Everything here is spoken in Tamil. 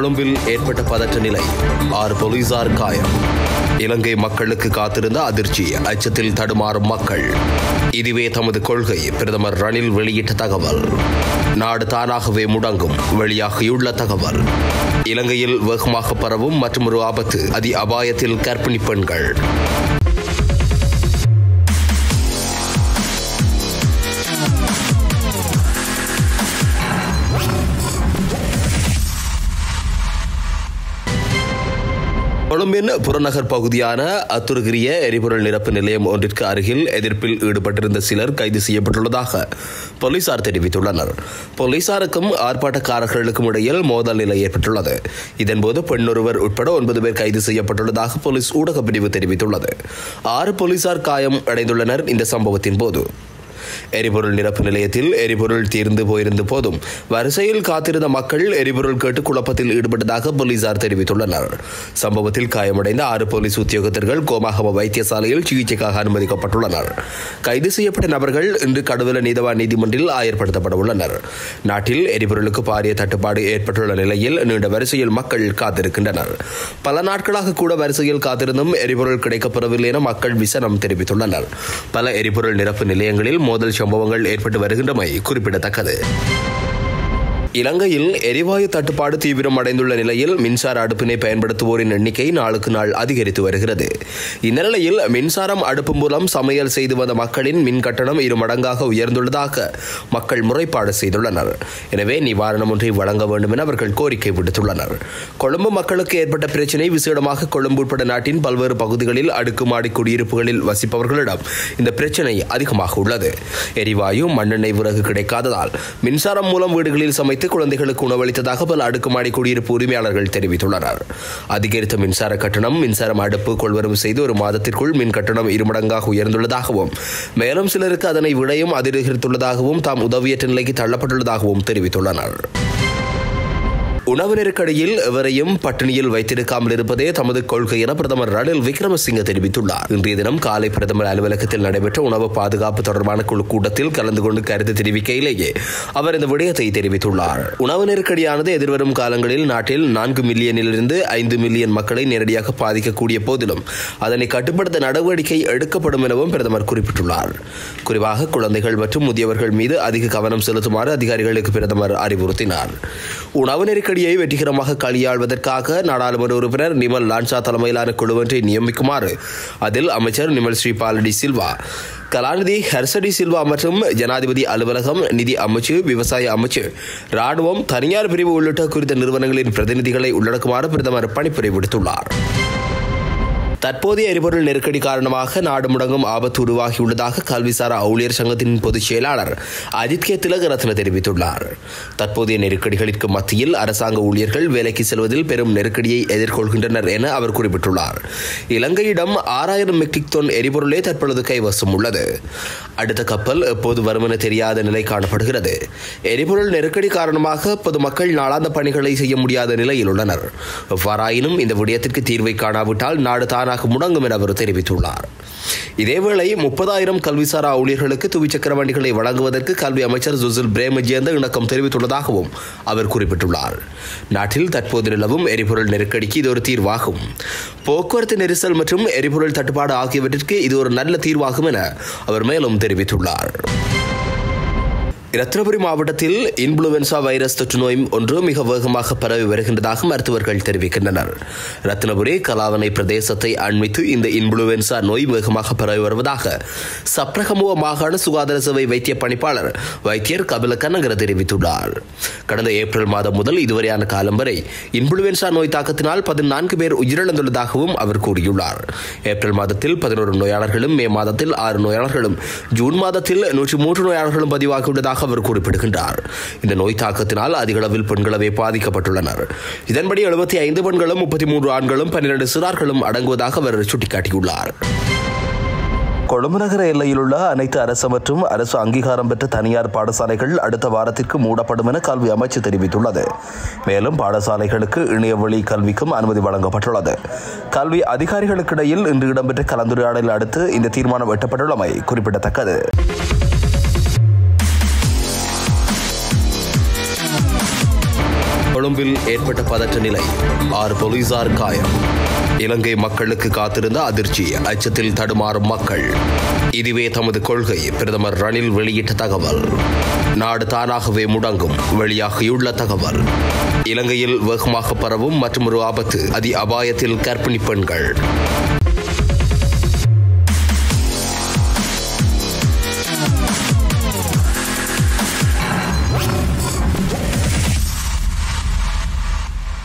கொழும்பில் ஏற்பட்ட பதற்ற நிலை ஆறு போலீசார் காயம் இலங்கை மக்களுக்கு காத்திருந்த அதிர்ச்சி அச்சத்தில் தடுமாறும் மக்கள் இதுவே தமது கொள்கை பிரதமர் ரணில் வெளியிட்ட தகவல் நாடு தானாகவே முடங்கும் வெளியாகியுள்ள தகவல் இலங்கையில் வேகமாக பரவும் மற்றொரு ஆபத்து அதி அபாயத்தில் கர்ப்பிணி பெண்கள் கொழும்பின் புறநகர் பகுதியான அத்துருகிரிய எரிபொருள் நிரப்பு நிலையம் ஒன்றிற்கு அருகில் எதிர்ப்பில் ஈடுபட்டிருந்த சிலர் கைது செய்யப்பட்டுள்ளதாக போலீசார் தெரிவித்துள்ளனர் போலீசாருக்கும் ஆர்ப்பாட்டக்காரர்களுக்கும் இடையில் மோதல் நிலை ஏற்பட்டுள்ளது இதன்போது பெண்ணொருவர் உட்பட ஒன்பது பேர் கைது செய்யப்பட்டுள்ளதாக போலீஸ் ஊடகப் பிரிவு தெரிவித்துள்ளது ஆறு போலீசார் காயம் அடைந்துள்ளனர் இந்த சம்பவத்தின் போது எரிபொருள் நிரப்பு நிலையத்தில் எரிபொருள் தீர்ந்து போயிருந்த போதும் வரிசையில் காத்திருந்த மக்கள் எரிபொருள் கேட்டு குழப்பத்தில் ஈடுபட்டதாக போலீசார் தெரிவித்துள்ளனர் சம்பவத்தில் காயமடைந்த ஆறு போலீஸ் உத்தியோகத்தர்கள் கோமாகம வைத்தியசாலையில் சிகிச்சைக்காக அனுமதிக்கப்பட்டுள்ளனர் கைது செய்யப்பட்ட நபர்கள் இன்று கடுவல நீதவான் நீதிமன்றில் ஆயர்படுத்தப்பட உள்ளனர் நாட்டில் எரிபொருளுக்கு பாரிய தட்டுப்பாடு ஏற்பட்டுள்ள நிலையில் நீண்ட வரிசையில் மக்கள் காத்திருக்கின்றனர் பல நாட்களாக கூட வரிசையில் காத்திருந்தும் எரிபொருள் கிடைக்கப்பெறவில்லை என மக்கள் விசனம் தெரிவித்துள்ளனர் பல எரிபொருள் நிரப்பு நிலையங்களில் மோதல் சம்பவங்கள் ஏற்பட்டு வருகின்றமை குறிப்பிடத்தக்கது இலங்கையில் எரிவாயு தட்டுப்பாடு தீவிரம் அடைந்துள்ள நிலையில் மின்சார அடுப்பினை பயன்படுத்துவோரின் எண்ணிக்கை நாளுக்கு நாள் அதிகரித்து வருகிறது இந்த நிலையில் மின்சாரம் அடுப்பு மூலம் சமையல் செய்து வந்த மக்களின் மின் கட்டணம் இரு மடங்காக உயர்ந்துள்ளதாக மக்கள் முறைப்பாடு செய்துள்ளனர் எனவே நிவாரணம் ஒன்றை வழங்க வேண்டும் என அவர்கள் கோரிக்கை விடுத்துள்ளனர் கொழும்பு மக்களுக்கு ஏற்பட்ட பிரச்சினை விசேடமாக கொழும்பு உட்பட நாட்டின் பல்வேறு பகுதிகளில் அடுக்குமாடி குடியிருப்புகளில் வசிப்பவர்களிடம் இந்த பிரச்சினை அதிகமாக உள்ளது எரிவாயு மண்ணெண்ணெய் விறகு கிடைக்காததால் மின்சாரம் மூலம் வீடுகளில் சமைத்து குழந்தைகளுக்கு உணவளித்ததாக பல அடுக்குமாடி குடியிருப்பு உரிமையாளர்கள் தெரிவித்துள்ளனர் அதிகரித்த மின்சார கட்டணம் மின்சாரம் அடுப்பு கொள்வரவு செய்து ஒரு மாதத்திற்குள் மின் கட்டணம் இருமடங்காக உயர்ந்துள்ளதாகவும் மேலும் சிலருக்கு அதனை விடையும் அதிகரித்துள்ளதாகவும் தாம் உதவியற்ற நிலைக்கு தள்ளப்பட்டுள்ளதாகவும் தெரிவித்துள்ளனர் உணவு நெருக்கடியில் எவரையும் பட்டினியில் வைத்திருக்காமல் இருப்பதே தமது கொள்கை என பிரதமர் ரணில் விக்ரமசிங்க தெரிவித்துள்ளார் இன்றைய தினம் காலை பிரதமர் அலுவலகத்தில் நடைபெற்ற உணவு பாதுகாப்பு தொடர்பான குழு கூட்டத்தில் கலந்து கொண்டு கருத்து தெரிவிக்கையிலேயே அவர் இந்த விடயத்தை தெரிவித்துள்ளார் உணவு நெருக்கடியானது எதிர்வரும் காலங்களில் நாட்டில் நான்கு மில்லியனிலிருந்து ஐந்து மில்லியன் மக்களை நேரடியாக பாதிக்கக்கூடிய போதிலும் அதனை கட்டுப்படுத்த நடவடிக்கை எடுக்கப்படும் எனவும் பிரதமர் குறிப்பிட்டுள்ளார் குறிப்பாக குழந்தைகள் மற்றும் முதியவர்கள் மீது அதிக கவனம் செலுத்துமாறு அதிகாரிகளுக்கு பிரதமர் அறிவுறுத்தினார் உணவு நெருக்கடியை வெற்றிகரமாக கையாள்வதற்காக நாடாளுமன்ற உறுப்பினர் நிமல் லான்சா தலைமையிலான குழுவொன்றை நியமிக்குமாறு அதில் அமைச்சர் நிமல் ஸ்ரீபாலடி சில்வா கலாநிதி ஹர்சடி சில்வா மற்றும் ஜனாதிபதி அலுவலகம் நிதி அமைச்சு விவசாய அமைச்சு ராணுவம் தனியார் பிரிவு உள்ளிட்ட குறித்த நிறுவனங்களின் பிரதிநிதிகளை உள்ளடக்குமாறு பிரதமர் பணிப்புரை விடுத்துள்ளார் தற்போதைய எரிபொருள் நெருக்கடி காரணமாக நாடு முடங்கும் ஆபத்து உருவாகியுள்ளதாக கல்விசாரா ஊழியர் சங்கத்தின் பொதுச் செயலாளர் அஜித் கே திலகரத்ன தெரிவித்துள்ளார் தற்போதைய நெருக்கடிகளுக்கு மத்தியில் அரசாங்க ஊழியர்கள் வேலைக்கு செல்வதில் பெரும் நெருக்கடியை எதிர்கொள்கின்றனர் என அவர் குறிப்பிட்டுள்ளார் இலங்கையிடம் ஆறாயிரம் மெட்ரிக் டன் எரிபொருளே தற்பொழுது கைவசம் உள்ளது அடுத்த கப்பல் எப்போது வரும் என தெரியாத நிலை காணப்படுகிறது எரிபொருள் நெருக்கடி காரணமாக பொதுமக்கள் நாளாந்த பணிகளை செய்ய முடியாத நிலையில் உள்ளனர் எவ்வாறாயினும் இந்த விடயத்திற்கு தீர்வை காணாவிட்டால் நாடு தானாக முடங்கும் என அவர் தெரிவித்துள்ளார் இதேவேளை முப்பதாயிரம் கல்விசாரா ஊழியர்களுக்கு துவிச்சக்கர வண்டிகளை வழங்குவதற்கு கல்வி அமைச்சர் ஜுசில் பிரேமஜியந்த இணக்கம் தெரிவித்துள்ளதாகவும் அவர் குறிப்பிட்டுள்ளார் நாட்டில் தற்போது நிலவும் எரிபொருள் நெருக்கடிக்கு இது ஒரு தீர்வாகும் போக்குவரத்து நெரிசல் மற்றும் எரிபொருள் தட்டுப்பாடு ஆகியவற்றிற்கு இது ஒரு நல்ல தீர்வாகும் என அவர் மேலும் தெரிவித்துள்ளார் ரத்னபுரி மாவட்டத்தில் இன்ஃபுளுவென்சா வைரஸ் தொற்று நோய் ஒன்று மிக வேகமாக பரவி வருகின்றதாக மருத்துவர்கள் தெரிவிக்கின்றனர் ரத்னபுரி கலாவனை பிரதேசத்தை அண்மித்து இந்த இன்ஃபுளுவென்சா நோய் வேகமாக பரவி வருவதாக சப்ரகமுவ மாகாண சுகாதார சேவை வைத்திய பணிப்பாளர் வைத்தியர் கபில கனகர தெரிவித்துள்ளார் கடந்த ஏப்ரல் மாதம் முதல் இதுவரையான காலம் வரை இன்ஃபுளுவென்சா நோய் தாக்கத்தினால் பதினான்கு பேர் உயிரிழந்துள்ளதாகவும் அவர் கூறியுள்ளார் ஏப்ரல் மாதத்தில் பதினோரு நோயாளர்களும் மே மாதத்தில் ஆறு நோயாளர்களும் ஜூன் மாதத்தில் நூற்றி மூன்று நோயாளர்களும் பதிவாகியுள்ளதாக அவர் குறிப்பிடுகின்றார் இந்த நோய் தாக்கத்தினால் அதிக அளவில் பெண்களவே பாதிக்கப்பட்டுள்ளனர் இதன்படி எழுபத்தி ஐந்து பெண்களும் முப்பத்தி மூன்று ஆண்களும் பன்னிரண்டு சிறார்களும் அடங்குவதாக அவர் சுட்டிக்காட்டியுள்ளார் கொழும்பு நகர எல்லையில் உள்ள அனைத்து அரசு மற்றும் அரசு அங்கீகாரம் பெற்ற தனியார் பாடசாலைகள் அடுத்த வாரத்திற்கு மூடப்படும் என கல்வி அமைச்சு தெரிவித்துள்ளது மேலும் பாடசாலைகளுக்கு இணைய வழி கல்விக்கும் அனுமதி வழங்கப்பட்டுள்ளது கல்வி அதிகாரிகளுக்கிடையில் இன்று இடம்பெற்ற கலந்துரையாடலில் அடுத்து இந்த தீர்மானம் எட்டப்பட்டுள்ளமை குறிப்பிடத்தக்கது கொழும்பில் ஏற்பட்ட பதற்ற நிலை ஆறு போலீசார் காயம் இலங்கை மக்களுக்கு காத்திருந்த அதிர்ச்சி அச்சத்தில் தடுமாறும் மக்கள் இதுவே தமது கொள்கை பிரதமர் ரணில் வெளியிட்ட தகவல் நாடு தானாகவே முடங்கும் வெளியாகியுள்ள தகவல் இலங்கையில் வேகமாக பரவும் மற்றொரு ஆபத்து அதி அபாயத்தில் கர்ப்பிணி பெண்கள்